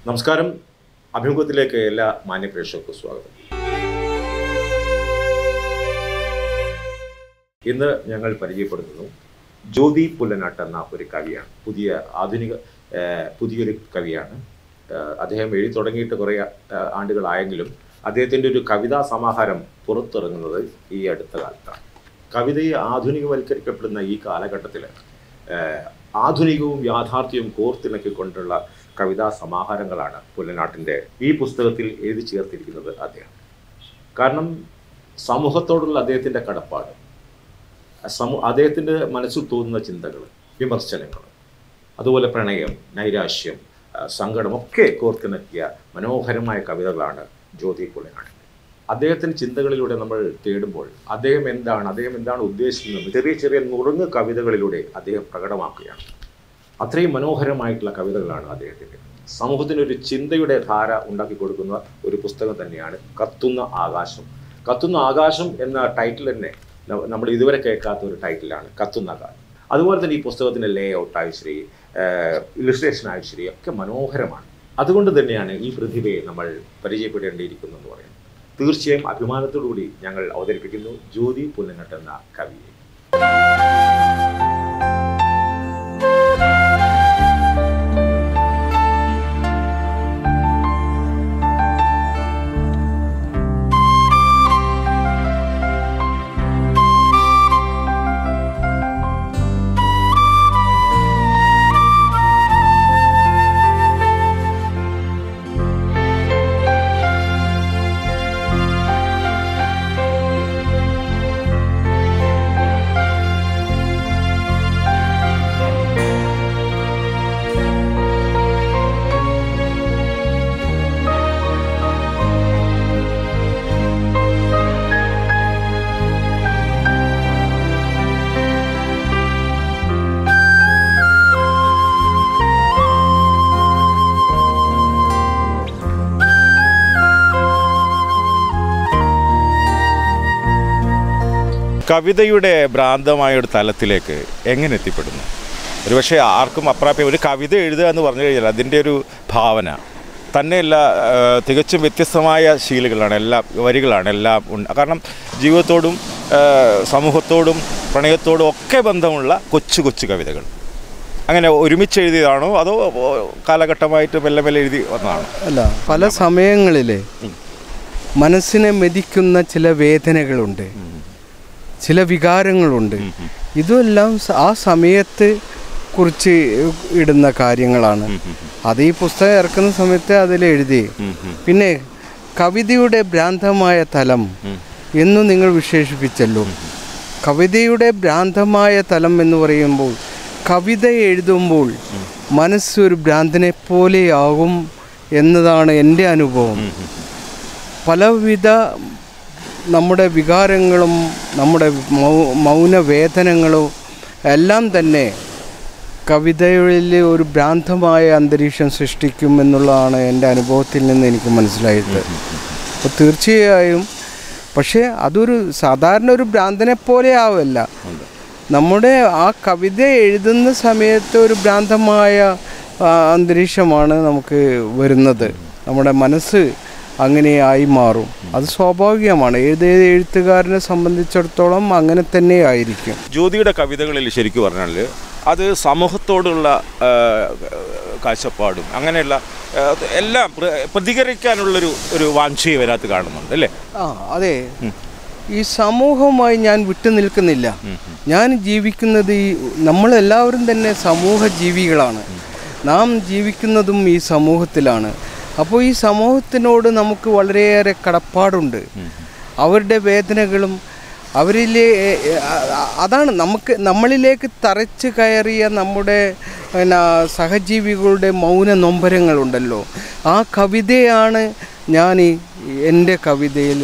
നമസ്കാരം അഭിമുഖത്തിലേക്ക് എല്ലാ മാന്യപ്രേക്ഷകർക്കും സ്വാഗതം ഇന്ന് ഞങ്ങൾ പരിചയപ്പെടുത്തുന്നു ജ്യോതി പുല്ലനാട്ട് എന്ന ഒരു കവിയാണ് പുതിയ ആധുനിക ഏഹ്, പുതിയൊരു കവിയാണ് ഏഹ്, അദ്ദേഹം എഴുതി തുടങ്ങിയിട്ട് കുറേ ഏഹ്, ആണ്ടുകളായെങ്കിലും അദ്ദേഹത്തിൻ്റെ ഒരു കവിതാ സമാഹാരം പുറത്തിറങ്ങുന്നത് ഈ അടുത്ത കാലത്താണ് കവിതയെ ആധുനികവൽക്കരിക്കപ്പെടുന്ന ഈ കാലഘട്ടത്തിൽ ഏഹ്, ആധുനികവും യാഥാർത്ഥ്യവും കോർത്തിണക്കിക്കൊണ്ടുള്ള കവിതാ സമാഹാരങ്ങളാണ് പുല്ലനാട്ടിൻ്റെ ഈ പുസ്തകത്തിൽ എഴുതി ചേർത്തിരിക്കുന്നത് അദ്ദേഹം കാരണം സമൂഹത്തോടുള്ള അദ്ദേഹത്തിൻ്റെ കടപ്പാട് സമൂ അദ്ദേഹത്തിൻ്റെ മനസ്സിൽ തോന്നുന്ന ചിന്തകൾ വിമർശനങ്ങൾ അതുപോലെ പ്രണയം നൈരാശ്യം ആ, സങ്കടം ഒക്കെ കോർത്തിണക്കിയ മനോഹരമായ കവിതകളാണ് ജ്യോതി പുള്ളനാട് അദ്ദേഹത്തിൻ്റെ ചിന്തകളിലൂടെ നമ്മൾ തേടുമ്പോൾ അദ്ദേഹം എന്താണ് അദ്ദേഹം എന്താണ് ഉദ്ദേശിക്കുന്നത് ചെറിയ ചെറിയ നുറുങ്ങ് കവിതകളിലൂടെ അദ്ദേഹം പ്രകടമാക്കുകയാണ് അത്രയും മനോഹരമായിട്ടുള്ള കവിതകളാണ് അദ്ദേഹത്തിൻ്റെ സമൂഹത്തിന് ഒരു ചിന്തയുടെ ധാര ഉണ്ടാക്കി കൊടുക്കുന്ന ഒരു പുസ്തകം തന്നെയാണ് കത്തുന്ന ആകാശം കത്തുന്ന ആകാശം എന്ന ടൈറ്റിൽ തന്നെ ന- നമ്മൾ ഇതുവരെ കേൾക്കാത്ത ഒരു ടൈറ്റിലാണ് കത്തുന്ന ആകാശം അതുപോലെ തന്നെ ഈ പുസ്തകത്തിൻ്റെ ലേ ഔട്ടായി ശരി ഇലിസ്ട്രേഷനായി ശരി ഒക്കെ മനോഹരമാണ് അതുകൊണ്ട് തന്നെയാണ് ഈ പ്രതിഭയെ നമ്മൾ പരിചയപ്പെടേണ്ടിയിരിക്കുന്നു എന്ന് പറയുന്നത് തീർച്ചയായും അഭിമാനത്തോടുകൂടി ഞങ്ങൾ അവതരിപ്പിക്കുന്നു ജ്യോതി പുല്ലങ്ങട്ട് എന്ന കവിയെ കവിതയുടെ ഭ്രാന്തമായ ഒരു തലത്തിലേക്ക് എങ്ങനെ എത്തിപ്പെടുന്നു ഒരുപക്ഷെ ആർക്കും അപ്രാപ്യം ഒരു കവിത എഴുതുക എന്ന് പറഞ്ഞു കഴിഞ്ഞാൽ അതിൻ്റെ ഒരു ഭാവന തന്നെയല്ല ആ, തികച്ചും വ്യത്യസ്തമായ ശീലുകളാണ് എല്ലാ വരികളാണ് എല്ലാം ഉണ്ട് കാരണം ജീവിതത്തോടും ആ, സമൂഹത്തോടും പ്രണയത്തോടും ഒക്കെ ബന്ധമുള്ള കൊച്ചു കൊച്ചു കവിതകൾ അങ്ങനെ ഒരുമിച്ച് എഴുതിയതാണോ അതോ ഓ, കാലഘട്ടമായിട്ട് മെല്ലെ മെല്ലെ എഴുതി വന്നതാണോ അല്ല പല സമയങ്ങളിൽ മനസ്സിനെ മെതിക്കുന്ന ചില വേദനകളുണ്ട് ചില വികാരങ്ങളുണ്ട് ഇതെല്ലാം സ- ആ സമയത്ത് കുറിച്ച് ഇടുന്ന കാര്യങ്ങളാണ് അത് ഈ പുസ്തകം ഇറക്കുന്ന സമയത്ത് അതിൽ എഴുതി പിന്നെ കവിതയുടെ ഭ്രാന്തമായ തലം എന്നു നിങ്ങൾ വിശേഷിപ്പിച്ചല്ലോ കവിതയുടെ ഭ്രാന്തമായ തലം എന്ന് പറയുമ്പോൾ കവിത എഴുതുമ്പോൾ മനസ്സൊരു ഭ്രാന്തനെ പോലെയാകും എന്നതാണ് എൻ്റെ അനുഭവം പലവിധ നമ്മുടെ വികാരങ്ങളും നമ്മുടെ മൗ മൗനവേദനകളും എല്ലാം തന്നെ കവിതയിൽ ഒരു ഭ്രാന്തമായ അന്തരീക്ഷം സൃഷ്ടിക്കും എന്നുള്ളതാണ് എൻ്റെ അനുഭവത്തിൽ നിന്ന് എനിക്ക് മനസ്സിലായത് അപ്പോൾ തീർച്ചയായും പക്ഷേ അതൊരു സാധാരണ ഒരു ഭ്രാന്തനെ പോലെ ആവല്ല നമ്മുടെ ആ കവിത എഴുതുന്ന സമയത്ത് ഒരു ഭ്രാന്തമായ ആ, അന്തരീക്ഷമാണ് നമുക്ക് വരുന്നത് നമ്മുടെ മനസ്സ് അങ്ങനെയായി മാറും അത് സ്വാഭാവികമാണ് ഏത് എഴുത്തുകാരനെ സംബന്ധിച്ചിടത്തോളം അങ്ങനെ തന്നെ ആയിരിക്കും ജ്യോതിയുടെ കവിതകളിൽ ശരിക്കും പറഞ്ഞാൽ അത് സമൂഹത്തോടുള്ള ആ, കാഴ്ചപ്പാടും അങ്ങനെയുള്ള ആ, എല്ലാം പ്ര- പ്രതികരിക്കാനുള്ളൊരു ഒരു വാഞ്ചയും അതിനകത്ത് കാണുന്നുണ്ട് അല്ലേ ആ അതെ ഈ സമൂഹവുമായി ഞാൻ വിട്ടു നിൽക്കുന്നില്ല ഞാൻ ജീവിക്കുന്നത് ഈ നമ്മളെല്ലാവരും തന്നെ സമൂഹ ജീവികളാണ് നാം ജീവിക്കുന്നതും ഈ സമൂഹത്തിലാണ് അപ്പോൾ ഈ സമൂഹത്തിനോട് നമുക്ക് വളരെയേറെ കടപ്പാടുണ്ട് അവരുടെ വേദനകളും അവരിലെ എ- എ- അ- അതാണ് നമുക്ക് നമ്മളിലേക്ക് തറച്ച് കയറിയ നമ്മുടെ പിന്നെ സഹജീവികളുടെ മൗന നൊമ്പരങ്ങളുണ്ടല്ലോ ആ കവിതയാണ് ഞാൻ ഈ എൻ്റെ കവിതയിൽ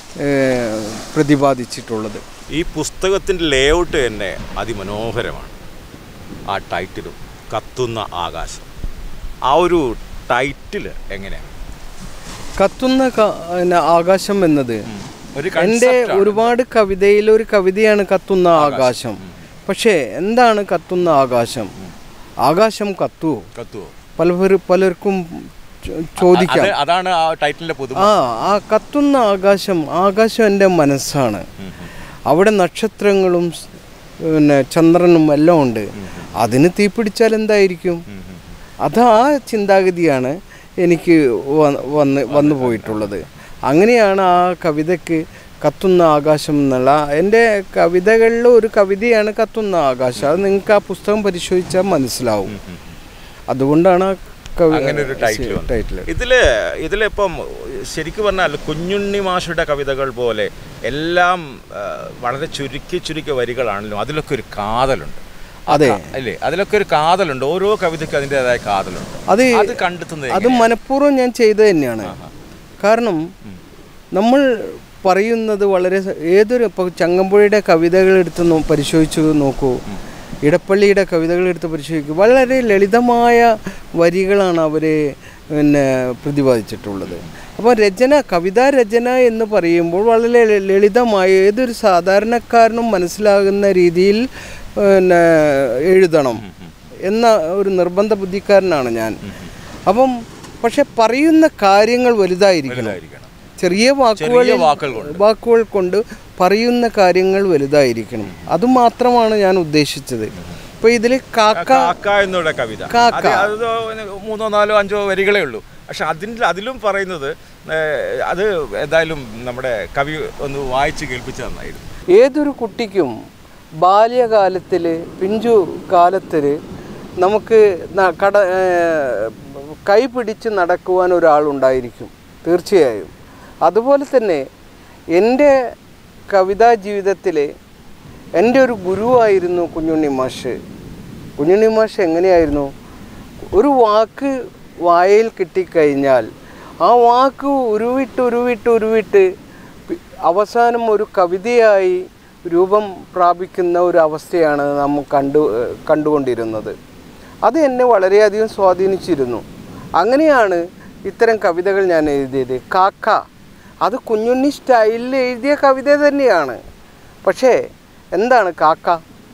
പ്രതിപാദിച്ചിട്ടുള്ളത് ഈ പുസ്തകത്തിൻ്റെ ലേഔട്ട് തന്നെ അതിമനോഹരമാണ് ആ ടൈറ്റിലും കത്തുന്ന ആകാശം ആ ഒരു ടൈറ്റിൽ എങ്ങനെയാണ് കത്തുന്ന ക- പിന്നെ ആകാശം എന്നത് ഒരു എൻ്റെ concept ആണ്. ഒരുപാട് കവിതയിൽ ഒരു കവിതയാണ് കത്തുന്ന ആകാശം പക്ഷേ എന്താണ് കത്തുന്ന ആകാശം ആകാശം കത്തുവോ കത്തുവോ പലവർ പലർക്കും ചോ- ചോദിക്കാം അത് അതാണ് ആ ടൈറ്റിലിന്റെ പുതുമ ആ ആ കത്തുന്ന ആകാശം ആകാശം എൻ്റെ മനസ്സാണ് അവിടെ നക്ഷത്രങ്ങളും സ് പിന്നെ ചന്ദ്രനും എല്ലാം ഉണ്ട് അതിന് തീപിടിച്ചാൽ എന്തായിരിക്കും അത് ആ ചിന്താഗതിയാണ് എനിക്ക് വ- വന്ന് വന്നു പോയിട്ടുള്ളത് അങ്ങനെയാണ് ആ കവിതയ്ക്ക് കത്തുന്ന ആകാശം എന്നുള്ള എൻ്റെ കവിതകളിൽ ഒരു കവിതയാണ് കത്തുന്ന ആകാശം അത് നിങ്ങൾക്ക് ആ പുസ്തകം പരിശോധിച്ചാൽ മനസ്സിലാവും അതുകൊണ്ടാണ് ആ കവി അങ്ങനെ ഒരു ടൈറ്റിൽ ടൈറ്റിൽ ഇതില് ഇതിലിപ്പം ശരിക്കും പറഞ്ഞാൽ കുഞ്ഞുണ്ണി മാഷുടെ കവിതകൾ പോലെ എല്ലാം ആ, വളരെ ചുരുക്കി ചുരുക്കിയ വരികളാണല്ലോ അതിലൊക്കെ ഒരു കാതലുണ്ട് അതെ അല്ലേ അതിലൊക്കെ ഒരു കാതലുണ്ട് ഓരോ കവിതയ്ക്കും അതിൻ്റെതായ കാതലുണ്ട് അത് അത് കണ്ടെത്തുന്നത് അത് മനഃപൂർവ്വം ഞാൻ ചെയ്തത് തന്നെയാണ് കാരണം നമ്മൾ പറയുന്നത് വളരെ സ- ഏതൊരു ഇപ്പോൾ ചങ്ങമ്പുഴയുടെ കവിതകൾ എടുത്ത് നോ- പരിശോധിച്ച് നോക്കൂ ഇടപ്പള്ളിയുടെ കവിതകൾ എടുത്ത് പരിശോധിക്കൂ വളരെ ലളിതമായ വരികളാണ് അവർ പിന്നെ പ്രതിപാദിച്ചിട്ടുള്ളത് അപ്പോൾ രചന കവിതാ രചന എന്ന് പറയുമ്പോൾ വളരെ ല- ലളിതമായ ഏതൊരു സാധാരണക്കാരനും മനസ്സിലാകുന്ന രീതിയിൽ പിന്നെ എഴുതണം എന്ന ഒരു നിർബന്ധ ബുദ്ധിക്കാരനാണ് ഞാൻ അപ്പം പക്ഷെ പറയുന്ന കാര്യങ്ങൾ വലുതായിരിക്കണം വലുതായിരിക്കണം. ചെറിയ വാക്കുകൾ ചെറിയ വാക്കുകൾ കൊണ്ട്. വാക്കുകൾ കൊണ്ട് പറയുന്ന കാര്യങ്ങൾ വലുതായിരിക്കണം അതുമാത്രമാണ് ഞാൻ ഉദ്ദേശിച്ചത് ഇപ്പൊ ഇതിൽ കാക്ക കാക്ക എന്നുള്ള കവിത കാക്ക. അത് അത് മൂന്നോ നാലോ അഞ്ചോ വരികളേ ഉള്ളൂ പക്ഷെ അതിൽ അതിലും പറയുന്നത് ഏഹ്, അത് എന്തായാലും നമ്മുടെ കവി ഒന്ന് വായിച്ച് കേൾപ്പിച്ചു തന്നായിരുന്നു ഏതൊരു കുട്ടിക്കും ബാല്യകാലത്തിൽ പിഞ്ചു കാലത്തിൽ നമുക്ക് ന- കട ഏർ കൈ പിടിച്ച് നടക്കുവാൻ ഒരാളുണ്ടായിരിക്കും തീർച്ചയായും അതുപോലെ തന്നെ എൻ്റെ കവിതാ ജീവിതത്തിൽ എൻ്റെ ഒരു ഗുരുവായിരുന്നു കുഞ്ഞുണ്ണി മാഷ് കുഞ്ഞുണ്ണി മാഷ് എങ്ങനെയായിരുന്നു ഒരു വാക്ക് വായയിൽ കിട്ടിക്കഴിഞ്ഞാൽ ആ വാക്ക് ഉരുവിട്ട് ഉരുവിട്ട് ഉരുവിട്ട് പി- അവസാനം ഒരു കവിതയായി രൂപം പ്രാപിക്കുന്ന ഒരു അവസ്ഥയാണ് നാം കണ്ടു ഏഹ് കണ്ടുകൊണ്ടിരുന്നത് അത് എന്നെ വളരെയധികം സ്വാധീനിച്ചിരുന്നു അങ്ങനെയാണ് ഇത്തരം കവിതകൾ ഞാൻ എഴുതിയത് കാക്ക അത് കുഞ്ഞുണ്ണി സ്റ്റൈലിൽ എഴുതിയ കവിത തന്നെയാണ് പക്ഷേ എന്താണ് കാക്ക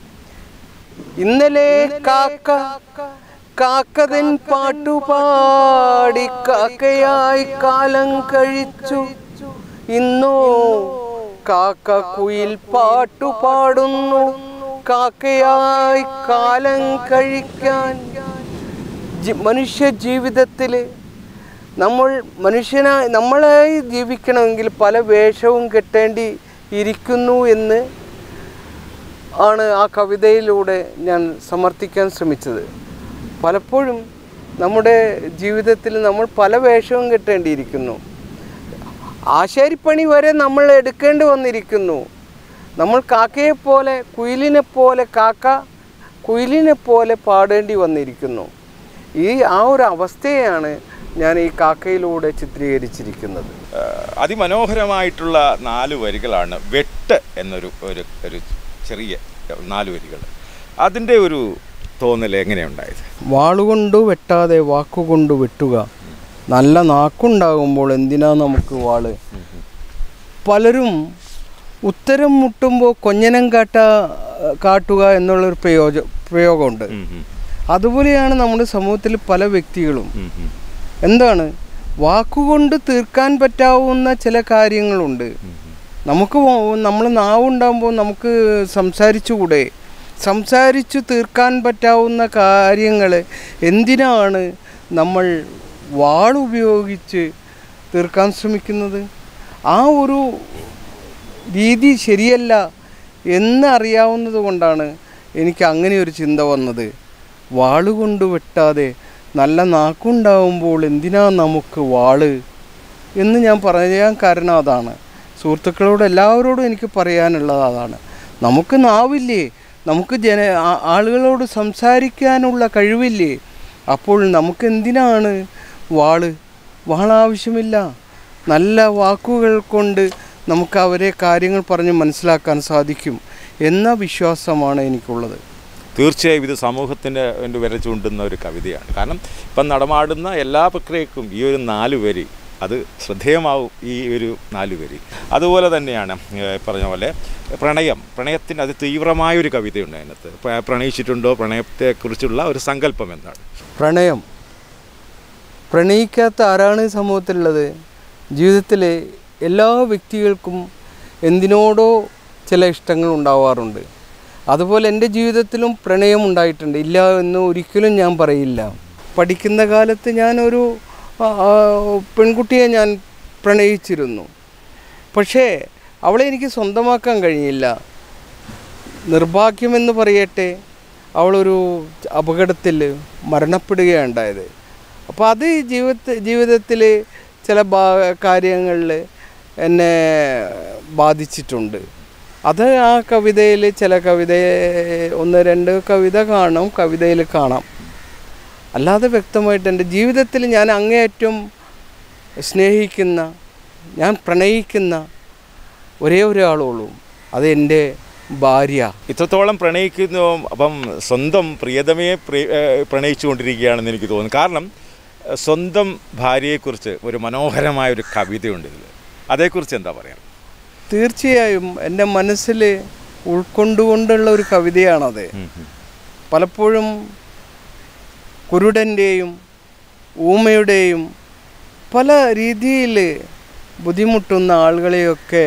ഇന്നലെ കാക്ക കാക്കതൻ പാട്ടുപാടി കാക്കയായി കാലം കഴിച്ചു ഇന്നോ കാക്ക കുയിൽ പാട്ടുപാടുന്നു കാക്കയായി കാലം കഴിക്കാൻ ജി- മനുഷ്യ ജീവിതത്തിൽ നമ്മൾ മനുഷ്യനായി നമ്മളായി ജീവിക്കണമെങ്കിൽ പല വേഷവും കെട്ടേണ്ടി ഇരിക്കുന്നു എന്ന് ആണ് ആ കവിതയിലൂടെ ഞാൻ സമർത്ഥിക്കാൻ ശ്രമിച്ചത് പലപ്പോഴും നമ്മുടെ ജീവിതത്തിൽ നമ്മൾ പല വേഷവും കെട്ടേണ്ടിയിരിക്കുന്നു ആശാരിപ്പണി വരെ നമ്മൾ എടുക്കേണ്ടി വന്നിരിക്കുന്നു നമ്മൾ കാക്കയെ പോലെ കുയിലിനെ പോലെ കാക്ക കുയിലിനെ പോലെ പാടേണ്ടി വന്നിരിക്കുന്നു ഈ ആ ഒരു അവസ്ഥയാണ് ഞാൻ ഈ കാക്കയിലൂടെ ചിത്രീകരിച്ചിരിക്കുന്നത് ഏഹ്, അതിമനോഹരമായിട്ടുള്ള നാല് വരികളാണ് വെട്ട് എന്നൊരു ഒരു ഒരു ചെറിയ നാല് വരികൾ അതിൻ്റെ ഒരു തോന്നൽ എങ്ങനെയുണ്ടായത് വാളുകൊണ്ട് വെട്ടാതെ വാക്കുകൊണ്ട് വെട്ടുക നല്ല നാക്കുണ്ടാകുമ്പോൾ എന്തിനാ നമുക്ക് വാള് പലരും ഉത്തരം മുട്ടുമ്പോൾ കൊഞ്ഞനം കാട്ട കാട്ടുക എന്നുള്ളൊരു പ്രയോജ പ്രയോഗമുണ്ട് അതുപോലെയാണ് നമ്മുടെ സമൂഹത്തിൽ പല വ്യക്തികളും എന്താണ് വാക്കുകൊണ്ട് തീർക്കാൻ പറ്റാവുന്ന ചില കാര്യങ്ങളുണ്ട് നമുക്ക് നമ്മൾ നാവുണ്ടാകുമ്പോൾ നമുക്ക് സംസാരിച്ചുകൂടെ സംസാരിച്ചു തീർക്കാൻ പറ്റാവുന്ന കാര്യങ്ങൾ എന്തിനാണ് നമ്മൾ വാളുപയോഗിച്ച് തീർക്കാൻ ശ്രമിക്കുന്നത് ആ ഒരു രീതി ശരിയല്ല എന്നറിയാവുന്നത് കൊണ്ടാണ് എനിക്ക് അങ്ങനെ ഒരു ചിന്ത വന്നത് വാളുകൊണ്ട് വെട്ടാതെ നല്ല നാക്കുണ്ടാവുമ്പോൾ എന്തിനാ നമുക്ക് വാള് എന്ന് ഞാൻ പറയാൻ കാരണം അതാണ് സുഹൃത്തുക്കളോട് എല്ലാവരോടും എനിക്ക് പറയാനുള്ളത് അതാണ് നമുക്ക് നാവില്ലേ നമുക്ക് ജന ആ- ആളുകളോട് സംസാരിക്കാനുള്ള കഴിവില്ലേ അപ്പോൾ നമുക്ക് എന്തിനാണ് വാള് വാളാവശ്യമില്ല നല്ല വാക്കുകൾ കൊണ്ട് നമുക്ക് അവരെ കാര്യങ്ങൾ പറഞ്ഞ് മനസ്സിലാക്കാൻ സാധിക്കും എന്ന വിശ്വാസമാണ് എനിക്കുള്ളത് തീർച്ചയായും ഇത് സമൂഹത്തിൻ്റെ വേണ്ടി വില ചൂണ്ടുന്ന ഒരു കവിതയാണ് കാരണം ഇപ്പം നടമാടുന്ന എല്ലാ പ്രക്രിയക്കും ഈ ഒരു നാല് വരി അത് ശ്രദ്ധേയമാവും ഈ ഒരു നാല് വരി അതുപോലെ തന്നെയാണ് ഏഹ്, പറഞ്ഞ പോലെ പ്രണയം പ്രണയത്തിന് അത് തീവ്രമായ ഒരു കവിതയുണ്ട് അതിനകത്ത് പ്ര- പ്രണയിച്ചിട്ടുണ്ടോ പ്രണയത്തെക്കുറിച്ചുള്ള ഒരു സങ്കല്പം എന്താണ് പ്രണയം പ്രണയിക്കാത്ത ആരാണ് ഈ സമൂഹത്തിലുള്ളത് ജീവിതത്തിലെ എല്ലാ വ്യക്തികൾക്കും എന്തിനോടോ ചില ഇഷ്ടങ്ങൾ ഉണ്ടാവാറുണ്ട് അതുപോലെ എൻ്റെ ജീവിതത്തിലും പ്രണയം ഉണ്ടായിട്ടുണ്ട് ഇല്ല എന്ന് ഒരിക്കലും ഞാൻ പറയില്ല പഠിക്കുന്ന കാലത്ത് ഞാനൊരു ആ, ആ, പെൺകുട്ടിയെ ഞാൻ പ്രണയിച്ചിരുന്നു പക്ഷേ അവളെ എനിക്ക് സ്വന്തമാക്കാൻ കഴിഞ്ഞില്ല നിർഭാഗ്യമെന്ന് പറയട്ടെ അവളൊരു അപകടത്തിൽ മരണപ്പെടുകയാണ് ഉണ്ടായത് അപ്പോൾ അത് ജീവിത ജീവിതത്തിൽ ചില ബാ കാര്യങ്ങളിൽ എന്നെ ബാധിച്ചിട്ടുണ്ട് അത് ആ കവിതയിൽ ചില കവിത ഒന്ന് രണ്ട് കവിത കാണും കവിതയിൽ കാണാം അല്ലാതെ വ്യക്തമായിട്ട് എൻ്റെ ജീവിതത്തിൽ ഞാൻ അങ്ങേയറ്റം സ്നേഹിക്കുന്ന ഞാൻ പ്രണയിക്കുന്ന ഒരേ ഒരാളുള്ളൂ അത് എൻ്റെ ഭാര്യ ഇത്രത്തോളം പ്രണയിക്കുന്നു അപ്പം സ്വന്തം പ്രിയതമയെ പ്രി- ഏഹ് പ്രണയിച്ചുകൊണ്ടിരിക്കുകയാണെന്ന് എനിക്ക് തോന്നുന്നു കാരണം ഏഹ് സ്വന്തം ഭാര്യയെക്കുറിച്ച് ഒരു മനോഹരമായ ഒരു കവിതയുണ്ട് ഇതിൽ അതേക്കുറിച്ച് എന്താ പറയാ തീർച്ചയായും എൻ്റെ മനസ്സിൽ ഉൾക്കൊണ്ടുകൊണ്ടുള്ള ഒരു കവിതയാണത് പലപ്പോഴും കുരുടൻ്റെയും ഊമയുടെയും പല രീതിയിൽ ബുദ്ധിമുട്ടുന്ന ആളുകളെയൊക്കെ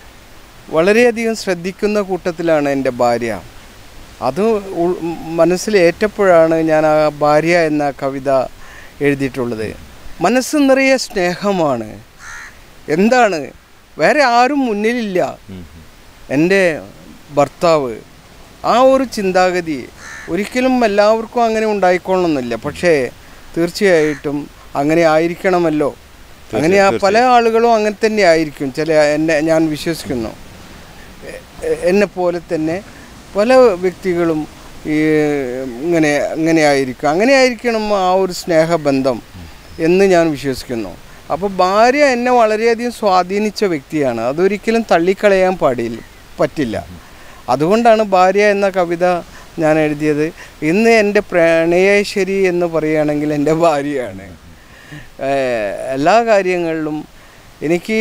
വളരെയധികം ശ്രദ്ധിക്കുന്ന കൂട്ടത്തിലാണ് എൻ്റെ ഭാര്യ അത് ഉൾ- മനസ്സിൽ ഏറ്റപ്പോഴാണ് ഞാൻ ആ ഭാര്യ എന്ന കവിത എഴുതിയിട്ടുള്ളത് മനസ്സ് നിറയെ സ്നേഹമാണ് എന്താണ് വേറെ ആരും മുന്നിലില്ല എൻ്റെ ഭർത്താവ് ആ ഒരു ചിന്താഗതി ഒരിക്കലും എല്ലാവർക്കും അങ്ങനെ ഉണ്ടായിക്കൊള്ളണമെന്നില്ല പക്ഷേ തീർച്ചയായിട്ടും അങ്ങനെ ആയിരിക്കണമല്ലോ അങ്ങനെ ആ പല ആളുകളും അങ്ങനെ തന്നെ ആയിരിക്കും ചില എന്നെ ഞാൻ വിശ്വസിക്കുന്നു എ- എ- എന്നെ പോലെ തന്നെ പല വ്യക്തികളും ഈ ഇങ്ങനെ ഇങ്ങനെ ആയിരിക്കും അങ്ങനെ ആയിരിക്കണം ആ ഒരു സ്നേഹബന്ധം എന്ന് ഞാൻ വിശ്വസിക്കുന്നു അപ്പോൾ ഭാര്യ എന്നെ വളരെയധികം സ്വാധീനിച്ച വ്യക്തിയാണ് അതൊരിക്കലും തള്ളിക്കളയാൻ പാടില്ല പറ്റില്ല അതുകൊണ്ടാണ് ഭാര്യ എന്ന കവിത ഞാൻ എഴുതിയത് ഇന്ന് എൻ്റെ പ്രണയേശ്വരി എന്ന് പറയുകയാണെങ്കിൽ എൻ്റെ ഭാര്യയാണ് ഏഹ് എല്ലാ കാര്യങ്ങളിലും എനിക്ക്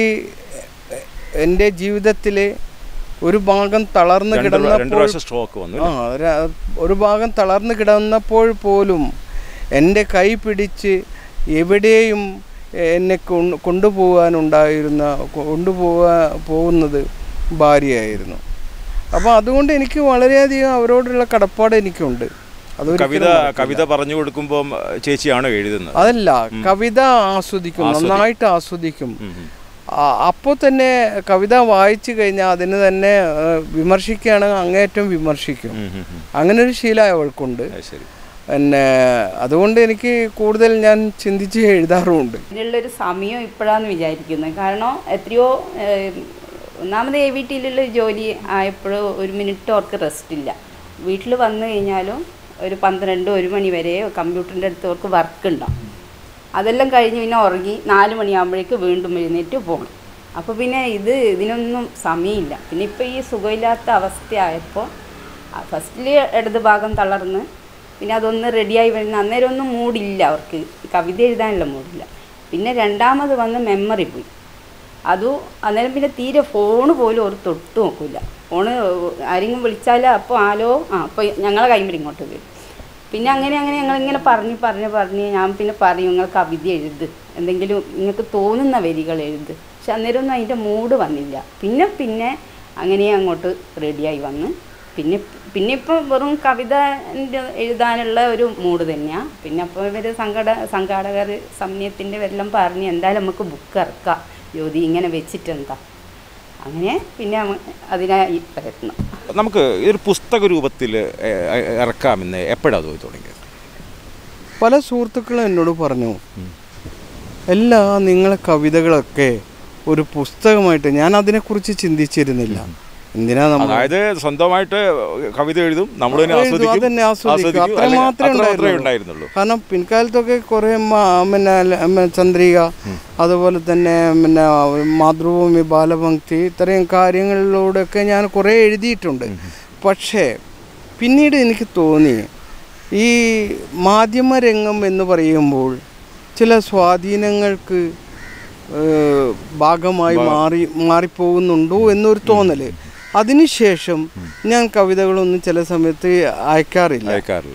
എൻ്റെ ജീവിതത്തിൽ ഒരു ഭാഗം തളർന്നു രണ്ട് പ്രാ- രണ്ട് കിടന്നപ്പോൾ പ്രാവശ്യം സ്ട്രോക്ക് വന്നു ആ ഒരു- ഒരു ഭാഗം തളർന്നു കിടന്നപ്പോൾ പോലും എൻ്റെ കൈ പിടിച്ച് എവിടെയും എന്നെ കൊണ്ട് കൊണ്ടുപോകാനുണ്ടായിരുന്ന കൊണ്ടുപോകാ പോകുന്നത് ഭാര്യയായിരുന്നു അപ്പോൾ അതുകൊണ്ട് എനിക്ക് വളരെയധികം അവരോടുള്ള കടപ്പാട് എനിക്കുണ്ട് അതൊരിക്കലും കവിത മറക്കില്ല. കവിത പറഞ്ഞു കൊടുക്കുമ്പോൾ ചേച്ചിയാണോ എഴുതുന്നത് അതല്ല കവിത ആസ്വദിക്കും ആസ്വദിക്കും. നന്നായിട്ട് ആസ്വദിക്കും ഉം, ഉം. അപ്പോൾ തന്നെ കവിത വായിച്ചു കഴിഞ്ഞാൽ അതിന് തന്നെ ആ, വിമർശിക്കുകയാണെങ്കിൽ അങ്ങേയറ്റം വിമർശിക്കും ഉം, ഉം, ഉം. അങ്ങനെ ഒരു ശീലം അവൾക്കുണ്ട് അത് ശരി പിന്നെ അതുകൊണ്ട് എനിക്ക് കൂടുതൽ ഞാൻ ചിന്തിച്ച് എഴുതാറുമുണ്ട് ഇതിനുള്ളൊരു സമയം ഇപ്പോഴാന്ന് വിചാരിക്കുന്നത് കാരണം എത്രയോ ഏഹ്, ഒന്നാമത് എ വി ടിയിലുള്ള ജോലി ആയപ്പോൾ ഒരു മിനിറ്റ് അവർക്ക് റെസ്റ്റ് ഇല്ല വീട്ടിൽ വന്നു കഴിഞ്ഞാലും ഒരു പന്ത്രണ്ട് ഒരു മണി വരെ കമ്പ്യൂട്ടറിൻ്റെ അടുത്ത് അവർക്ക് വർക്ക് ഉണ്ടാവും അതെല്ലാം കഴിഞ്ഞ് പിന്നെ ഉറങ്ങി നാല് മണിയാകുമ്പോഴേക്ക് വീണ്ടും എഴുന്നേറ്റ് പോകണം അപ്പോൾ പിന്നെ ഇത് ഇതിനൊന്നും സമയമില്ല പിന്നെ ഇപ്പോൾ ഈ സുഖമില്ലാത്ത അവസ്ഥയായപ്പോൾ ഫസ്റ്റിൽ ഇടത് ഭാഗം തളർന്ന് പിന്നെ അതൊന്ന് റെഡിയായി വരുന്ന അന്നേരം ഒന്നും മൂടില്ല അവർക്ക് കവിത എഴുതാനുള്ള മൂടില്ല പിന്നെ രണ്ടാമത് വന്ന് മെമ്മറി പോയി അതും അന്നേരം പിന്നെ തീരെ ഫോണ് പോലും ഒരു തൊട്ട് നോക്കില്ല ഫോണ് ആരെങ്കിലും വിളിച്ചാൽ അപ്പോൾ ആലോ ആ അപ്പോൾ ഞങ്ങളെ കൈമ്പിൽ ഇങ്ങോട്ട് വരും പിന്നെ അങ്ങനെ അങ്ങനെ ഞങ്ങളിങ്ങനെ പറഞ്ഞ് പറഞ്ഞ് പറഞ്ഞ് ഞാൻ പിന്നെ പറയും നിങ്ങൾ കവിത എഴുത് എന്തെങ്കിലും നിങ്ങൾക്ക് തോന്നുന്ന വരികൾ എഴുത് പക്ഷെ അന്നേരം ഒന്നും അതിൻ്റെ മൂഡ് വന്നില്ല പിന്നെ പിന്നെ അങ്ങനെ അങ്ങോട്ട് റെഡിയായി വന്ന് പിന്നെ പിന്നെ ഇപ്പോൾ വെറും കവിത എഴുതാനുള്ള ഒരു മൂഡ് തന്നെയാണ് പിന്നെ അപ്പോൾ ഇവർ സംഘട സംഘാടകർ സമയത്തിൻ്റെ എല്ലാം പറഞ്ഞ് എന്തായാലും നമുക്ക് ബുക്ക് ഇറക്കാം ജ്യോതി ഇങ്ങനെ വെച്ചിട്ടെന്താ അങ്ങനെ പിന്നെ നമ്മ- അതിനായി പ്രയത്നം നമുക്ക് ഇതൊരു പുസ്തക രൂപത്തിൽ ഇറക്കാമെന്ന് എപ്പോഴാണ് തോന്നി തുടങ്ങിയത് പല സുഹൃത്തുക്കളും എന്നോട് പറഞ്ഞു എല്ലാ നിങ്ങളെ കവിതകളൊക്കെ ഒരു പുസ്തകമായിട്ട് ഞാൻ അതിനെക്കുറിച്ച് ചിന്തിച്ചിരുന്നില്ല എന്തിനാ നമ്മൾ അതായത് സ്വന്തമായിട്ട് കവിത എഴുതും നമ്മൾ തന്നെ എഴുതും, ആസ്വദിക്കും അതന്നെ ആസ്വദിക്കും. ആസ്വദിക്കും, അത്ര അല്ലെങ്കിൽ മാത്രമേ അത്ര മാത്രമേ ഉണ്ടായിരുന്നുള്ളൂ. ഉണ്ടായിരുന്നുള്ളൂ കാരണം പിൻകാലത്തൊക്കെ കുറേ മ- പിന്നെ ല- മ- ചന്ദ്രിക അതുപോലെ തന്നെ പിന്നെ മാതൃഭൂമി ബാലപംക്തി ഇത്രയും കാര്യങ്ങളിലൂടെയൊക്കെ ഞാൻ കുറേ എഴുതിയിട്ടുണ്ട് പക്ഷേ പിന്നീട് എനിക്ക് തോന്നി ഈ മാധ്യമരംഗം എന്ന് പറയുമ്പോൾ ചില സ്വാധീനങ്ങൾക്ക് ഏഹ്, ഭാഗമായി മാറി മാറിപ്പോകുന്നുണ്ടോ എന്നൊരു തോന്നൽ അതിനുശേഷം ഞാൻ കവിതകളൊന്നും ചില സമയത്ത് അയക്കാറില്ല അയക്കാറില്ല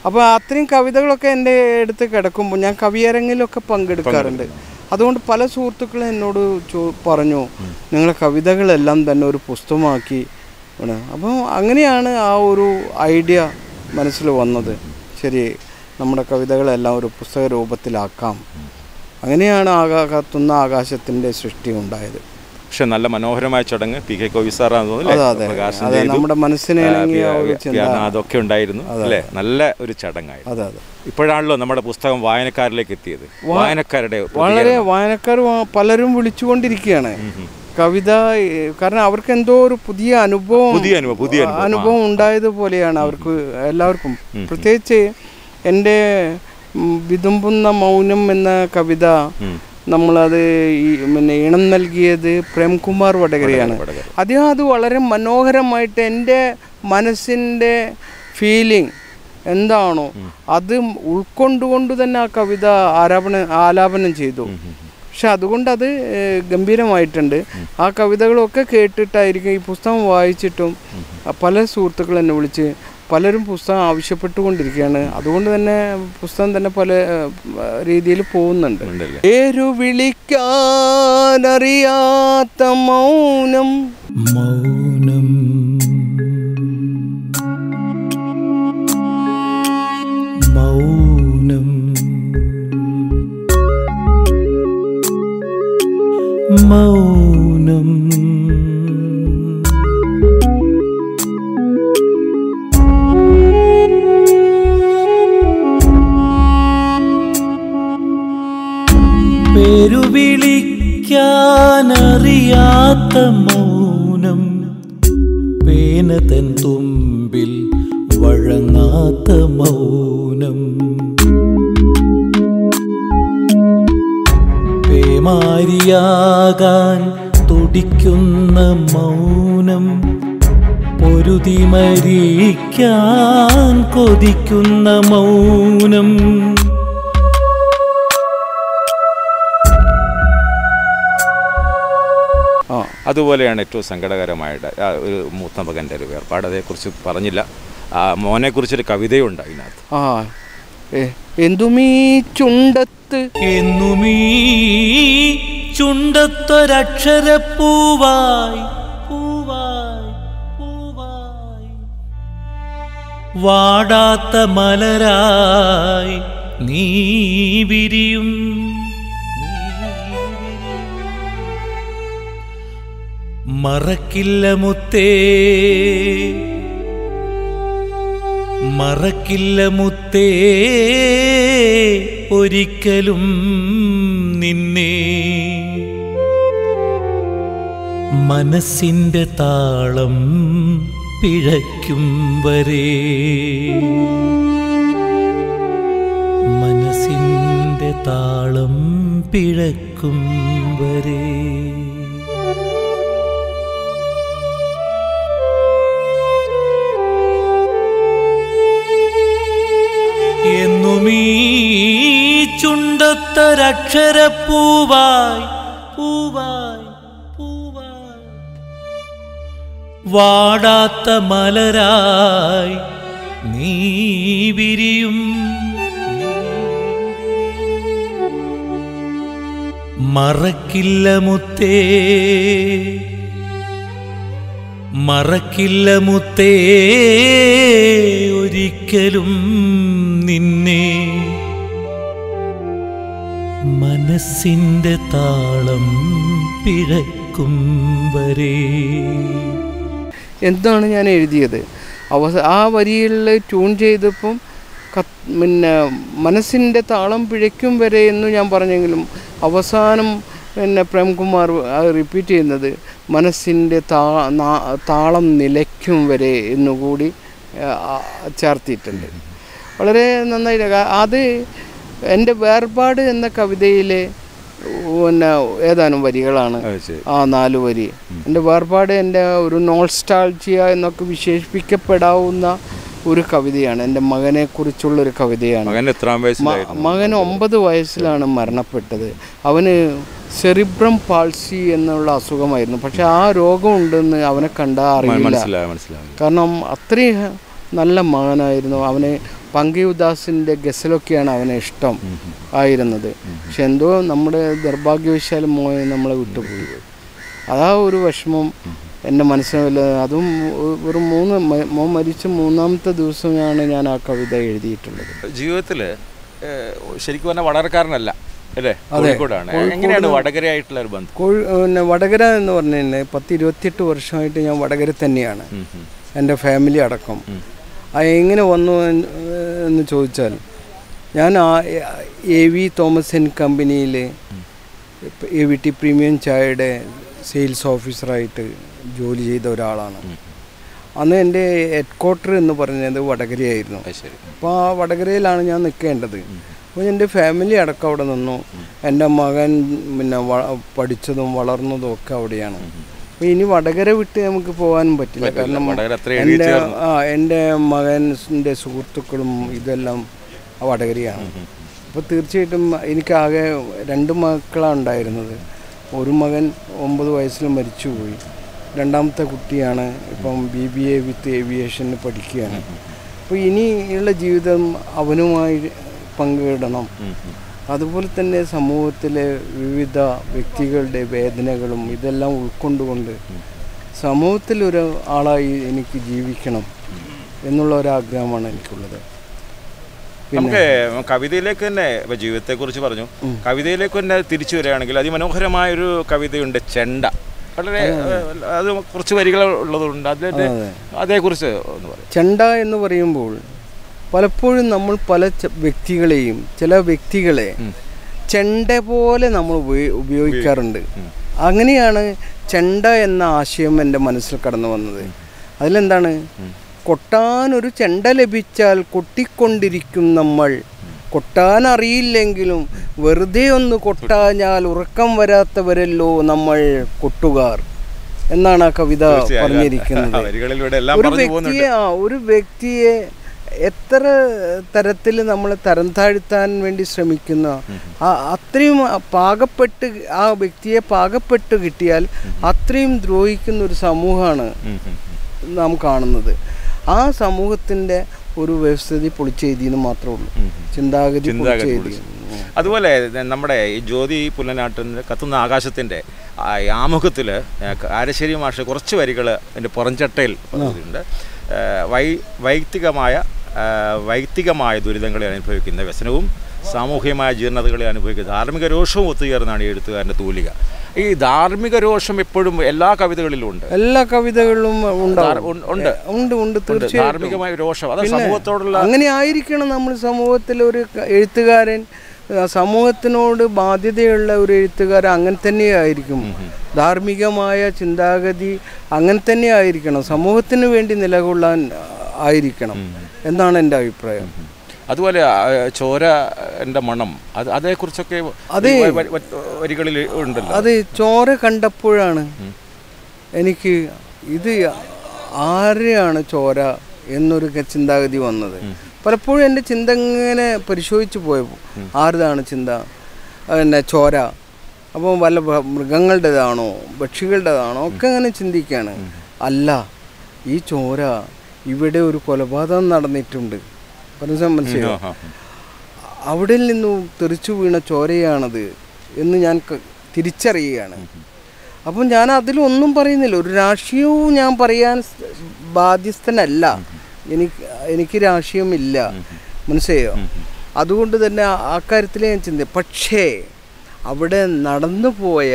അപ്പോൾ അത്രയും കവിതകളൊക്കെ എൻ്റെ അടുത്ത് കിടക്കുമ്പോൾ ഞാൻ കവിയരങ്ങിലൊക്കെ പങ്കെടുക്കാറുണ്ട് അതുകൊണ്ട് പല സുഹൃത്തുക്കളും എന്നോട് ചോ പറഞ്ഞു നിങ്ങളെ കവിതകളെല്ലാം തന്നെ ഒരു പുസ്തകമാക്കി ആണ്. അപ്പോൾ അങ്ങനെയാണ് ആ ഒരു ഐഡിയ മനസ്സിൽ വന്നത് ശരി നമ്മുടെ കവിതകളെല്ലാം ഒരു പുസ്തക രൂപത്തിലാക്കാം അങ്ങനെയാണ് ആകാ കത്തുന്ന ആകാശത്തിൻ്റെ സൃഷ്ടി ഉണ്ടായത് പക്ഷെ നല്ല മനോഹരമായ ചടങ്ങ് പി കെ കോവി സാറാന്ന് അതെ തോന്നുന്നു അതെ പ്രകാശനം അതെ ചെയ്തു. നമ്മുടെ മനസ്സിനെ ആ, ഇണങ്ങിയ പി- ഒരു പി- ചിന്ത അതൊക്കെ ഉണ്ടായിരുന്നു അല്ലേ നല്ല ഒരു ചടങ്ങായിരുന്നു അതെ അതെ ഇപ്പോഴാണല്ലോ നമ്മുടെ പുസ്തകം വായനക്കാരിലേക്ക് എത്തിയത് വായനക്കാരുടെ വളരെ വായനക്കാർ വാ- പലരും വിളിച്ചുകൊണ്ടിരിക്കുകയാണ് കവിത ഏഹ്, കാരണം അവർക്ക് എന്തോ ഒരു പുതിയ അനുഭവം പുതിയ അനുഭവം, പുതിയ അനുഭവം, ആ. അനുഭവം ഉണ്ടായതുപോലെയാണ് അവർക്ക് എല്ലാവർക്കും പ്രത്യേകിച്ച് എൻ്റെ ഉം, വിതുമ്പുന്ന മൗനം എന്ന കവിത നമ്മളത് ഈ പിന്നെ ഇണം നൽകിയത് പ്രേംകുമാർ വടകരയാണ് വടകര. അദ്ദേഹം അത് വളരെ മനോഹരമായിട്ട് എൻ്റെ മനസ്സിൻ്റെ ഫീലിംഗ് എന്താണോ അത് ഉൾക്കൊണ്ടുകൊണ്ട് തന്നെ ആ കവിത ആലാപന ആലാപനം ചെയ്തു പക്ഷെ അതുകൊണ്ട് അത് ഏഹ്, ഗംഭീരമായിട്ടുണ്ട് ആ കവിതകളൊക്കെ കേട്ടിട്ടായിരിക്കും ഈ പുസ്തകം വായിച്ചിട്ടും ആ, പല സുഹൃത്തുക്കൾ എന്നെ വിളിച്ച് പലരും പുസ്തകം ആവശ്യപ്പെട്ടുകൊണ്ടിരിക്കുകയാണ് അതുകൊണ്ട് തന്നെ പുസ്തകം തന്നെ പല രീതിയിൽ പോകുന്നുണ്ട് ഉണ്ടല്ലേ പേരു വിളിക്കാനറിയാത്ത മൗനം മൗനം മൗനം മൗനം പെരുവിളിക്കാനറിയാത്ത മൗനം പേനതൻ തുമ്പിൽ വഴങ്ങാത്ത മൗനം പേമാരിയാകാൻ തുടിക്കുന്ന മൗനം പൊരുതി മരിക്കാൻ കൊതിക്കുന്ന മൗനം ആ അതുപോലെയാണ് ഏറ്റവും സങ്കടകരമായിട്ട് ആ ഒരു മൂത്ത മകൻ്റെ ഒരു വേർപാട് അതേക്കുറിച്ച് പറഞ്ഞില്ല ആ മോനെക്കുറിച്ചൊരു കവിതയുണ്ട് അതിനകത്ത് ആ ഏ, എന്തുമീ ചുണ്ടത്ത് എന്നുമീ ചുണ്ടത്തൊരക്ഷരപ്പൂവായി പൂവായി പൂവായി വാടാത്ത മലരായി നീ വിരിയും മറക്കില്ല മുത്തേ മറക്കില്ല മുത്തേ ഒരിക്കലും നിന്നെ മനസ്സിൻ്റെ താളം പിഴയ്ക്കും വരെ മനസ്സിൻ്റെ താളം പിഴക്കും വരെ എന്നുമീ ചുണ്ടത്തൊരക്ഷരപ്പൂവായി പൂവായി പൂവായി വാടാത്ത മലരായി നീ വിരിയും മറക്കില്ല മുത്തേ മറക്കില്ല മുത്തേ ഒരിക്കലും നിന്നെ മനസ്സിൻ്റെ താളം പിഴക്കും വരെ എന്താണ് ഞാൻ എഴുതിയത് അവസ ആ വരിയിൽ ട്യൂൺ ചെയ്തപ്പം കത്ത് പിന്നെ മനസ്സിൻ്റെ താളം പിഴയ്ക്കും വരെ എന്ന് ഞാൻ പറഞ്ഞെങ്കിലും അവസാനം പിന്നെ പ്രേംകുമാർ അത് റിപ്പീറ്റ് ചെയ്യുന്നത് മനസ്സിൻ്റെ താ നാ- താളം നിലയ്ക്കും വരെ എന്നുകൂടി ആ, ചേർത്തിയിട്ടുണ്ട് വളരെ നന്നായിട്ട് കാ- അത് എൻ്റെ വേർപാട് എന്ന കവിതയിലെ പിന്നെ ഏതാനും വരികളാണ് അത് ശരി. ആ നാല് വരി എൻ്റെ വേർപാട് എൻ്റെ ഒരു നോൾസ്റ്റാൾജിയ എന്നൊക്കെ വിശേഷിപ്പിക്കപ്പെടാവുന്ന ഒരു കവിതയാണ് എൻ്റെ മകനെ കുറിച്ചുള്ളൊരു കവിതയാണ് മകൻ എത്രാം മ- വയസ്സിലായിരുന്നു മകൻ ഒമ്പത് വയസ്സിലാണ് മരണപ്പെട്ടത് അവന് സെറിബ്രം പാൾസി എന്നുള്ള അസുഖമായിരുന്നു പക്ഷെ ആ രോഗമുണ്ടെന്ന് അവനെ കണ്ടാൽ അറിയില്ല മനസ്സിലായി മനസ്സിലായി കാരണം അത്രയും നല്ല മകനായിരുന്നു അവന് പങ്കയുദാസിൻ്റെ ഗസലൊക്കെയാണ് അവനെ ഇഷ്ടം ആയിരുന്നത് പക്ഷെ എന്തോ നമ്മുടെ ദൗർഭാഗ്യവശാലും മോയെ നമ്മളെ വിട്ടുപോയി അതാ ഒരു വിഷമം എൻ്റെ മനസ്സിൽ അതും ഒ- ഒരു മൂന്ന് മ- മോൻ മരിച്ച മൂന്നാമത്തെ ദിവസമാണ് ഞാൻ ആ കവിത എഴുതിയിട്ടുള്ളത് ജീവിതത്തിൽ ശരിക്കും പറഞ്ഞാൽ വടകരക്കാരനല്ല അല്ലേ അതെ. കോഴിക്കോടാണ് എങ്ങനെയാണ് വടകരയായിട്ടുള്ള ഒരു ബന്ധം കോഴി പിന്നെ വടകര എന്ന് പറഞ്ഞു കഴിഞ്ഞാൽ പത്ത് ഇരുപത്തിയെട്ട് വർഷമായിട്ട് ഞാൻ വടകര തന്നെയാണ് എൻ്റെ ഫാമിലി അടക്കം ആ എങ്ങനെ വന്നു എന്ന് എന്ന് ചോദിച്ചാൽ ഞാൻ ആ എ വി തോമസ് ആൻഡ് കമ്പനിയിൽ എ വി ടി പ്രീമിയം ചായയുടെ സെയിൽസ് ഓഫീസറായിട്ട് ജോലി ചെയ്ത ഒരാളാണ് അന്ന് എൻ്റെ ഹെഡ് ക്വാർട്ടർ എന്ന് പറഞ്ഞത് വടകരയായിരുന്നു അത് ശരി അപ്പോൾ ആ വടകരയിലാണ് ഞാൻ നിൽക്കേണ്ടത് അപ്പോൾ എൻ്റെ ഫാമിലി അടക്കം അവിടെ നിന്നു എൻ്റെ മകൻ പിന്നെ വ- പഠിച്ചതും വളർന്നതും ഒക്കെ അവിടെയാണ് അപ്പോൾ ഇനി വടകര വിട്ട് നമുക്ക് പോകാനും പറ്റില്ല പറ്റില്ല. കാരണം വടകര അത്രയും എൻ്റെ എഴുതിച്ചേർന്നു. ആ എൻ്റെ മകൻ്റെ സുഹൃത്തുക്കളും ഇതെല്ലാം ആ വടകരയാണ് അപ്പോൾ തീർച്ചയായിട്ടും എനിക്കാകെ രണ്ട് മക്കളാണ് ഉണ്ടായിരുന്നത് ഒരു മകൻ ഒമ്പത് വയസ്സിൽ മരിച്ചുപോയി രണ്ടാമത്തെ കുട്ടിയാണ് ഇപ്പം ബി ബി എ വിത്ത് ഏവിയേഷന് പഠിക്കുകയാണ് അപ്പോൾ ഇനിയുള്ള ജീവിതം അവനുമായി പങ്കിടണം അതുപോലെ തന്നെ സമൂഹത്തിലെ വിവിധ വ്യക്തികളുടെ വേദനകളും ഇതെല്ലാം ഉൾക്കൊണ്ടുകൊണ്ട് സമൂഹത്തിൽ ഒരു ആളായി എനിക്ക് ജീവിക്കണം എന്നുള്ള ഒരാഗ്രഹമാണ് എനിക്കുള്ളത് നമുക്ക് കവിതയിലേക്ക് തന്നെ ഇപ്പൊ ജീവിതത്തെക്കുറിച്ച് പറഞ്ഞു കവിതയിലേക്ക് തന്നെ തിരിച്ചു വരികയാണെങ്കിൽ അതിമനോഹരമായ ഒരു കവിതയുണ്ട് ചെണ്ട വളരെ ഏഹ്, അത് കുറച്ച് വരികൾ ഉള്ളതുണ്ട് അതിന്റെ അതേക്കുറിച്ച് ഒന്ന് പറയും ചെണ്ട എന്ന് പറയുമ്പോൾ പലപ്പോഴും നമ്മൾ പല ച- വ്യക്തികളെയും ചില വ്യക്തികളെ ചെണ്ട പോലെ നമ്മൾ ഉപയോ- ഉപയോഗിക്കാറുണ്ട് അങ്ങനെയാണ് ചെണ്ട എന്ന ആശയം എൻ്റെ മനസ്സിൽ കടന്നു വന്നത് അതിലെന്താണ് കൊട്ടാനൊരു ചെണ്ട ലഭിച്ചാൽ കൊട്ടിക്കൊണ്ടിരിക്കും നമ്മൾ കൊട്ടാൻ അറിയില്ലെങ്കിലും വെറുതെ ഒന്ന് കൊട്ടാഞ്ഞാൽ ഉറക്കം വരാത്തവരല്ലോ നമ്മൾ കൊട്ടുകാർ എന്നാണ് ആ കവിത തീർച്ചയായും. പറഞ്ഞിരിക്കുന്നത് വരികളിലൂടെ എല്ലാം ഒരു പറഞ്ഞു പോകുന്നുണ്ട് വ്യക്തിയെ ആ ഒരു വ്യക്തിയെ എത്ര തരത്തിൽ നമ്മൾ തരം താഴ്ത്താൻ വേണ്ടി ശ്രമിക്കുന്ന ആ അത്രയും പാകപ്പെട്ട് ആ വ്യക്തിയെ പാകപ്പെട്ട് കിട്ടിയാൽ അത്രയും ദ്രോഹിക്കുന്ന ഒരു സമൂഹമാണ് ഉം, ഉം. നാം കാണുന്നത് ആ സമൂഹത്തിൻ്റെ ഒരു വ്യവസ്ഥിതി പൊളിച്ചെഴുതിയെന്ന് മാത്രമേ ഉള്ളൂ ചിന്താഗതി ചിന്താഗതി പൊളിച്ചെഴുതി അതുപോലെ നമ്മുടെ ഈ ജ്യോതി പുല്ലനാട്ടിൻ്റെ കത്തുന്ന ആകാശത്തിൻ്റെ ആമുഖത്തിൽ ആരശ്ശേരി മാഷ് കുറച്ച് വരികൾ എൻ്റെ പുറംചട്ടയിൽ ഉണ്ട് വൈ വൈയക്തികമായ ആ, വൈയക്തികമായ ദുരിതങ്ങളെ അനുഭവിക്കുന്ന വ്യസനവും സാമൂഹികമായ ജീർണതകളെ അനുഭവിക്കുന്ന ധാർമ്മിക രോഷവും ഒത്തുചേർന്നാണ് ഈ എഴുത്തുകാരൻ്റെ തൂലിക ഈ ധാർമ്മിക രോഷം എപ്പോഴും എല്ലാ കവിതകളിലും ഉണ്ട് എല്ലാ കവിതകളിലും ഉണ്ടാവും ധാർ- ഉണ്ട്- ഉണ്ട്. ഉണ്ട് ഉണ്ട് ഉണ്ട്. തീർച്ചയായിട്ടും ധാർമ്മികമായ രോഷം അത് പിന്നെ സമൂഹത്തോടുള്ള അങ്ങനെ ആയിരിക്കണം നമ്മൾ സമൂഹത്തിൽ ഒരു ക- എഴുത്തുകാരൻ ആ, സമൂഹത്തിനോട് ബാധ്യതയുള്ള ഒരു എഴുത്തുകാരൻ അങ്ങനെ തന്നെ ആയിരിക്കും ധാർമ്മികമായ ചിന്താഗതി അങ്ങനെ തന്നെ ആയിരിക്കണം സമൂഹത്തിന് വേണ്ടി നിലകൊള്ളാൻ ആ, ആയിരിക്കണം എന്നാണ് എൻ്റെ അഭിപ്രായം അതുപോലെ ആ, ചോര എൻ്റെ മണം അത് അതേക്കുറിച്ചൊക്കെ അതെ. വ- വ- വ- വരികളിൽ ഉണ്ടല്ലോ അത് ചോര കണ്ടപ്പോഴാണ് എനിക്ക് ഇത് ആരെയാണ് ചോര എന്നൊരു ക- ചിന്താഗതി വന്നത് പലപ്പോഴും എൻ്റെ ചിന്ത ഇങ്ങനെ പരിശോധിച്ച് പോയപ്പോൾ ആരുതാണ് ചിന്ത പിന്നെ ചോര അപ്പോൾ വല്ല ഭ- മൃഗങ്ങളുടേതാണോ പക്ഷികളുടേതാണോ ഒക്കെ അങ്ങനെ ചിന്തിക്കുകയാണ് അല്ല ഈ ചോര ഇവിടെ ഒരു കൊലപാതകം നടന്നിട്ടുണ്ട് പറഞ്ഞ മനസ്സിലായോ ആ, ആ. അവിടെ നിന്നും തെറിച്ചു വീണ ചോരയാണത് എന്ന് ഞാൻ ക- തിരിച്ചറിയുകയാണ് അപ്പം ഞാൻ അതിലൊന്നും പറയുന്നില്ല ഒരു രാഷ്ട്രീയവും ഞാൻ പറയാൻ സ് ബാധ്യസ്ഥനല്ല എനിക്ക് എനിക്ക് രാഷ്ട്രീയമില്ല മനസ്സിലായോ അതുകൊണ്ട് തന്നെ ആ- ആ കാര്യത്തിൽ ഞാൻ ചിന്തി പക്ഷേ അവിടെ നടന്നു പോയ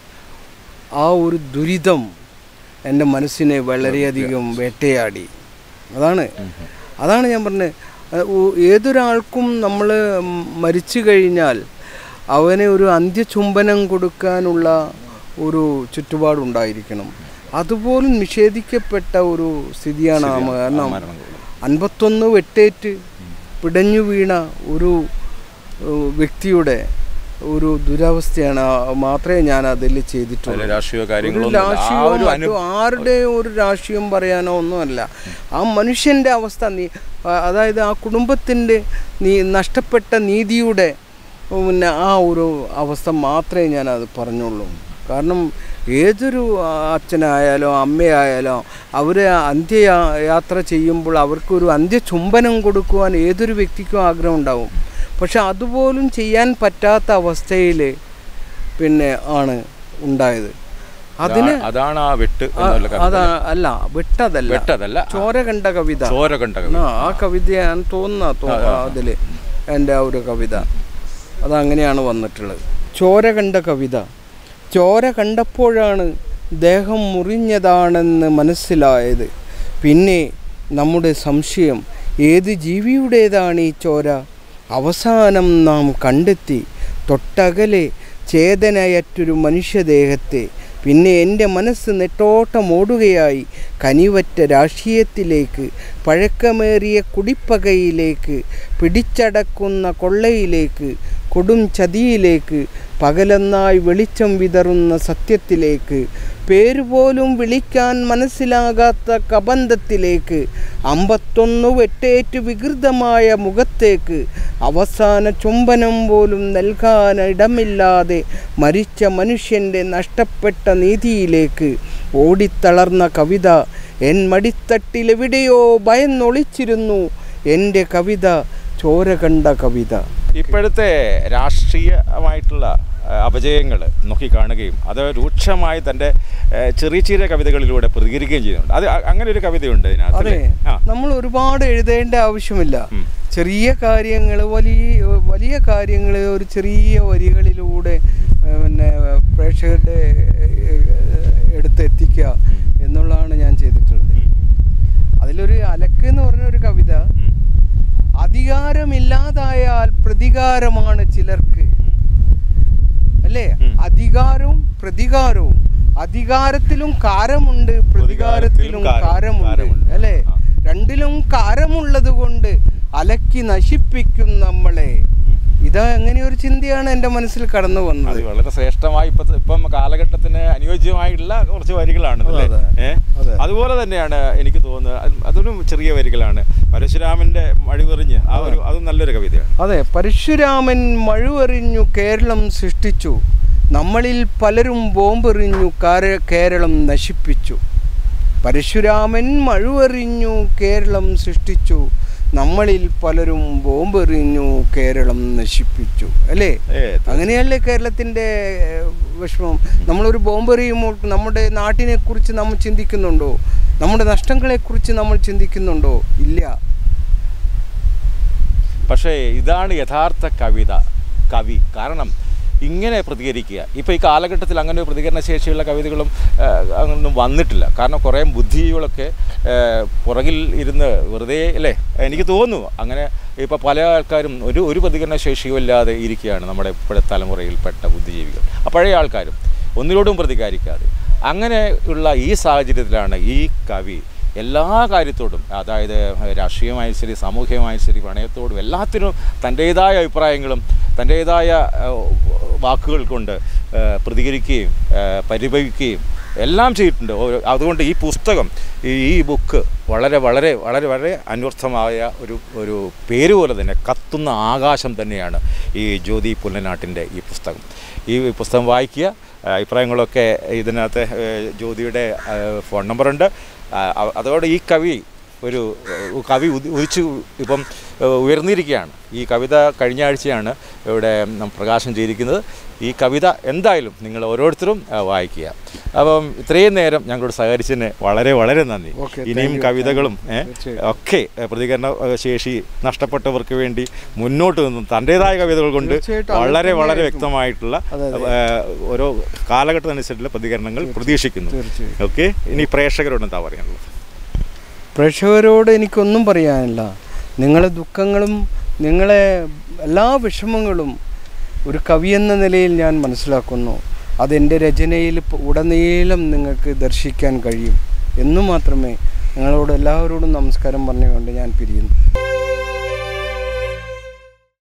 ആ ഒരു ദുരിതം എൻ്റെ മനസ്സിനെ വളരെയധികം വേട്ടയാടി അതാണ് അതാണ് ഞാൻ പറഞ്ഞത് അഹ് ഓ- ഏതൊരാൾക്കും നമ്മൾ മരിച്ചു കഴിഞ്ഞാൽ അവന് ഒരു അന്ത്യചുംബനം കൊടുക്കാനുള്ള ഒരു ചുറ്റുപാടുണ്ടായിരിക്കണം അതുപോലും നിഷേധിക്കപ്പെട്ട ഒരു സ്ഥിതിയാണ് ആ കാരണം അൻപത്തൊന്ന് വെട്ടേറ്റ് പിടഞ്ഞു വീണ ഒരു ഏഹ്, വ്യക്തിയുടെ ഒരു ദുരവസ്ഥയാണ് ആ- മാത്രമേ ഞാൻ അതിൽ ചെയ്തിട്ടുള്ളൂ അതിലെ രാഷ്ട്രീയ ഒരു കാര്യങ്ങളൊന്നും ഇല്ല. ആ രാഷ്ട്രീയവും ഒരു അനു മറ്റും ആരുടെയും ഒരു രാഷ്ട്രീയം പറയാനോ ഒന്നുമല്ല ആ മനുഷ്യൻ്റെ അവസ്ഥ നീ ആ- അതായത് ആ കുടുംബത്തിൻ്റെ നീ നഷ്ടപ്പെട്ട നീതിയുടെ പിന്നെ ആ ഒരു അവസ്ഥ മാത്രമേ ഞാൻ അത് പറഞ്ഞുള്ളൂ കാരണം ഏതൊരു ആ, അച്ഛനായാലോ അമ്മയായാലോ അവർ അന്ത്യയാത്ര ചെയ്യുമ്പോൾ അവർക്കൊരു അന്ത്യചുംബനം കൊടുക്കുവാൻ ഏതൊരു വ്യക്തിക്കും ആഗ്രഹം ഉണ്ടാവും പക്ഷെ അതുപോലും ചെയ്യാൻ പറ്റാത്ത അവസ്ഥയിൽ പിന്നെ ആണ് ഉണ്ടായത് അതിന് അതാ- അതാണ് ആ വെട്ട് ആ, എന്നുള്ള കവിത. അതാ അല്ല വിട്ടതല്ല വെട്ടതല്ല ആ, ചോര കണ്ട കവിത ചോര കണ്ട കവിത ആ ആ കവിത ഞാൻ തോന്നുന്ന അതിൽ എൻ്റെ ആ ഒരു കവിത അതങ്ങനെയാണ് വന്നിട്ടുള്ളത് ചോര കണ്ട കവിത ചോര കണ്ടപ്പോഴാണ് ദേഹം മുറിഞ്ഞതാണെന്ന് മനസ്സിലായത് പിന്നെ നമ്മുടെ സംശയം ഏത് ജീവിയുടേതാണ് ഈ ചോര അവസാനം നാം കണ്ടെത്തി തൊട്ടകലെ ചേതനയറ്റൊരു മനുഷ്യദേഹത്തെ പിന്നെ എൻ്റെ മനസ്സ് നെട്ടോട്ടമോടുകയായി കനിവറ്റ രാഷ്ട്രീയത്തിലേക്ക് പഴക്കമേറിയ കുടിപ്പകയിലേക്ക് പിടിച്ചടക്കുന്ന കൊള്ളയിലേക്ക് കൊടും ചതിയിലേക്ക് പകലെന്നായി വെളിച്ചം വിതറുന്ന സത്യത്തിലേക്ക് പേരുപോലും വിളിക്കാൻ മനസ്സിലാകാത്ത കബന്ധത്തിലേക്ക് അമ്പത്തൊന്ന് വെട്ടേറ്റ് വികൃതമായ മുഖത്തേക്ക് അവസാന ചുംബനം പോലും നൽകാൻ ഇടമില്ലാതെ മരിച്ച മനുഷ്യൻ്റെ നഷ്ടപ്പെട്ട നീതിയിലേക്ക് ഓടിത്തളർന്ന കവിത എൻ മടിത്തട്ടിലെവിടെയോ ഭയന്നൊളിച്ചിരുന്നു എൻ്റെ കവിത ചോര കണ്ട കവിത ഇപ്പോഴത്തെ രാഷ്ട്രീയമായിട്ടുള്ള അപജയങ്ങൾ നോക്കിക്കാണുകയും അത് രൂക്ഷമായി തൻ്റെ ഏഹ്, ചെറിയ ചെറിയ കവിതകളിലൂടെ പ്രതികരിക്കുകയും ചെയ്യുന്നുണ്ട് അത് അ- അങ്ങനെ ഒരു കവിതയുണ്ട് ഇതിനകത്ത് അതെ അല്ലേ? ആ നമ്മൾ ഒരുപാട് എഴുതേണ്ട ആവശ്യമില്ല ഉം. ചെറിയ കാര്യങ്ങൾ വലിയ വലിയ കാര്യങ്ങൾ ഒരു ചെറിയ വരികളിലൂടെ ഏഹ്, പിന്നെ പ്രേക്ഷകരുടെ ഏഹ്, എടുത്തെത്തിക്കുക എന്നുള്ളതാണ് ഞാൻ ചെയ്തിട്ടുള്ളത് അതിലൊരു അലക്ക് എന്ന് പറഞ്ഞ ഒരു കവിത ഉം. അധികാരമില്ലാതായാൽ പ്രതികാരമാണ് ചിലർക്ക് അല്ലേ ഉം. അധികാരവും പ്രതികാരവും അധികാരത്തിലും കാരമുണ്ട് പ്രതികാരത്തിലും കാരം- കാരമുണ്ട് കാരമുണ്ട്. അല്ലേ ആ. രണ്ടിലും കാരമുള്ളത് കൊണ്ട് അലക്കി നശിപ്പിക്കും നമ്മളെ ഇതാ അങ്ങനെ ഒരു ചിന്തയാണ് എൻ്റെ മനസ്സിൽ കടന്നു അത് വന്നത് വളരെ ശ്രേഷ്ഠമായി ഇപ്പം ഇപ്പം കാലഘട്ടത്തിന് അനുയോജ്യമായിട്ടുള്ള കുറച്ച് വരികളാണ് അതെ, അല്ലേ അതെ. ഏ? അതെ. അതുപോലെ തന്നെയാണ് എനിക്ക് തോന്നുന്നത് അത് അതൊരു ചെറിയ വരികളാണ് പരശുരാമന്റെ മഴിവെറിഞ്ഞ് ആ ഒരു അതും നല്ലൊരു കവിതയാണ് അതെ പരശുരാമൻ മഴുവെറിഞ്ഞു കേരളം സൃഷ്ടിച്ചു നമ്മളിൽ പലരും ബോംബെറിഞ്ഞു കാര- കേരളം നശിപ്പിച്ചു പരശുരാമൻ മഴുവെറിഞ്ഞു കേരളം സൃഷ്ടിച്ചു നമ്മളിൽ പലരും ബോംബെറിഞ്ഞു കേരളം നശിപ്പിച്ചു അല്ലേ ഏ, തീർച്ചയായും. അങ്ങനെയല്ലേ കേരളത്തിൻ്റെ ഏഹ്, വിഷമം നമ്മളൊരു ബോംബെറിയുമ്പോൾ നമ്മുടെ നാട്ടിനെ കുറിച്ച് നമ്മൾ ചിന്തിക്കുന്നുണ്ടോ നമ്മുടെ നഷ്ടങ്ങളെക്കുറിച്ച് നമ്മൾ ചിന്തിക്കുന്നുണ്ടോ ഇല്ല പക്ഷേ ഇതാണ് യഥാർത്ഥ കവിത കവി കാരണം ഇങ്ങനെ പ്രതികരിക്കുക ഇപ്പോൾ ഈ കാലഘട്ടത്തിൽ അങ്ങനെ ഒരു പ്രതികരണ ശേഷിയുള്ള കവിതകളും ആ, അങ്ങനൊന്നും വന്നിട്ടില്ല കാരണം കുറേ ബുദ്ധികളൊക്കെ ആ, പുറകിൽ ഇരുന്ന് വെറുതെ അല്ലേ എനിക്ക് തോന്നുന്നു അങ്ങനെ ഇപ്പോൾ പല ആൾക്കാരും ഒരു ഒരു പ്രതികരണ ശേഷിയും ഇല്ലാതെ ഇരിക്കുകയാണ് നമ്മുടെ ഇപ്പോഴത്തെ തലമുറയിൽപ്പെട്ട ബുദ്ധിജീവികൾ ആ പഴയ ആൾക്കാരും ഒന്നിനോടും പ്രതികരിക്കാതെ അങ്ങനെ ഉള്ള ഈ സാഹചര്യത്തിലാണ് ഈ കവി എല്ലാ കാര്യത്തോടും അതായത് രാഷ്ട്രീയമായും ശരി സാമൂഹികമായും ശരി പ്രണയത്തോടും എല്ലാത്തിനും തൻ്റേതായ അഭിപ്രായങ്ങളും തൻ്റേതായ ഏഹ്, വാക്കുകൾ കൊണ്ട് ഏഹ്, പ്രതികരിക്കുകയും ഏഹ്, പരിഭവിക്കുകയും എല്ലാം ചെയ്തിട്ടുണ്ട് ഓരോ- അതുകൊണ്ട് ഈ പുസ്തകം ഈ ഈ ബുക്ക് വളരെ വളരെ വളരെ വളരെ അന്വർത്ഥമായ ഒരു ഒരു പേര് പോലെ തന്നെ കത്തുന്ന ആകാശം തന്നെയാണ് ഈ ജ്യോതി പുല്ലനാട്ടിൻ്റെ ഈ പുസ്തകം ഈ പുസ്തകം വായിക്കുക ആ, അഭിപ്രായങ്ങളൊക്കെ ഇതിനകത്ത് ഏഹ്, ജ്യോതിയുടെ ആ, ഫോൺ നമ്പറുണ്ട് ആ, അ- അതോടെ ഈ കവി ഒരു ഏഹ്, കവി ഉദി- ഉദിച്ചു ഇപ്പം ഏഹ്, ഉയർന്നിരിക്കുകയാണ് ഈ കവിത കഴിഞ്ഞ ആഴ്ചയാണ് ഇവിടെ നാം പ്രകാശനം ചെയ്തിരിക്കുന്നത് ഈ കവിത എന്തായാലും നിങ്ങൾ ഓരോരുത്തരും ആ, വായിക്കുക അപ്പം ഇത്രയും നേരം ഞങ്ങളോട് സഹകരിച്ചതിന് വളരെ വളരെ നന്ദി Okay, ഇനിയും thank you. കവിതകളും ഏ, തീർച്ചയായും. ഒക്കെ ഏ, പ്രതികരണ ഏ, ശേഷി നഷ്ടപ്പെട്ടവർക്ക് വേണ്ടി മുന്നോട്ട് നിന്നും തൻ്റെതായ കവിതകൾ കൊണ്ട് തീർച്ചയായിട്ടും അങ്ങനെ വളരെ വളരെ തന്നെയായിരിക്കും. വ്യക്തമായിട്ടുള്ള അതെ, അതെ. ഏ, ഓരോ കാലഘട്ടത്തിനനുസരിച്ചുള്ള പ്രതികരണങ്ങൾ പ്രതീക്ഷിക്കുന്നു തീർച്ചയായും. ഓക്കെ ഇനി പ്രേക്ഷകരോട് എന്താ പറയാനുള്ളത് പ്രേക്ഷകരോട് എനിക്കൊന്നും പറയാനില്ല നിങ്ങളെ ദുഃഖങ്ങളും നിങ്ങളെ എല്ലാ വിഷമങ്ങളും ഒരു കവി എന്ന നിലയിൽ ഞാൻ മനസ്സിലാക്കുന്നു അതെൻ്റെ രചനയിൽ പ- ഉടനീളം നിങ്ങൾക്ക് ദർശിക്കാൻ കഴിയും എന്നു മാത്രമേ നിങ്ങളോട് എല്ലാവരോടും നമസ്കാരം പറഞ്ഞുകൊണ്ട് ഞാൻ പിരിയുന്നു